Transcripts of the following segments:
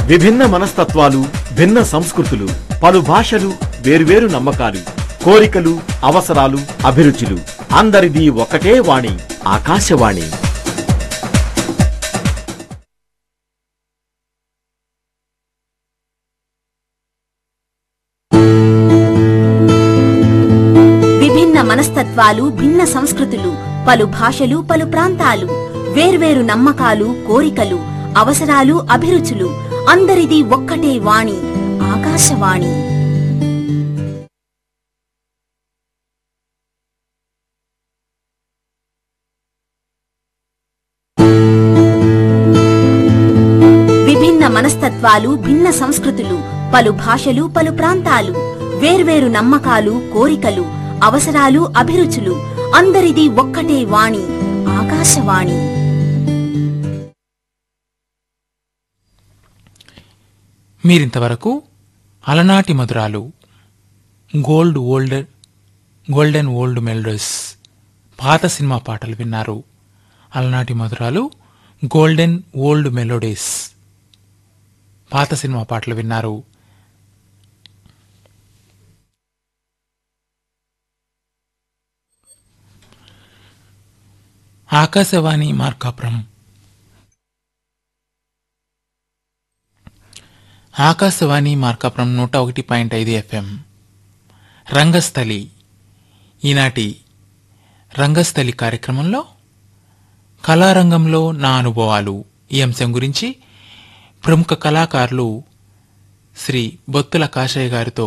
విభిన్న మనస్తత్వాలు భిన్న సంస్కృతులు పలు భాషలు వేర్వేరు నమ్మకాలు కోరికలు అవసరాలు అభిరుచులు అందరిది ఒకటే వాణి ఆకాశవాణి విభిన్న మనస్తత్వాలు భిన్న సంస్కృతులు పలు భాషలు పలు ప్రాంతాలు వేర్వేరు నమ్మకాలు కోరికలు అవసరాలు అభిరుచులు అందరిది ఒక్కటే వాణి ఆకాశవాణి విభిన్న మనస్తత్వాలు భిన్న సంస్కృతులు పలు భాషలు పలు ప్రాంతాలు వేర్వేరు నమ్మకాలు కోరికలు అవసరాలు అభిరుచులు అందరిది ఒక్కటే వాణి ఆకాశవాణి మీరింతవరకు అలనాటి మధురాలు gold old golden old melodies పాత సినిమా పాటలు విన్నారు అలనాటి మధురాలు గోల్డెన్ ఓల్డ్ మెలోడీస్ పాత సినిమా పాటలు విన్నారు ఆకాశవాణి మార్కాపురం ఆకాశవాణి మార్కాపురం నూట ఒకటి పాయింట్ ఐదు ఎఫ్ఎం రంగస్థలి ఈనాటి రంగస్థలి కార్యక్రమంలో కళారంగంలో నా అనుభవాలు ఈ అంశం గురించి ప్రముఖ కళాకారులు శ్రీ బొత్తుల కాశయ్య గారితో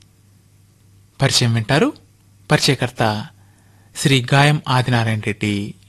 పరిచయం వింటారు పరిచయకర్త శ్రీ గాయం ఆదినారాయణ రెడ్డి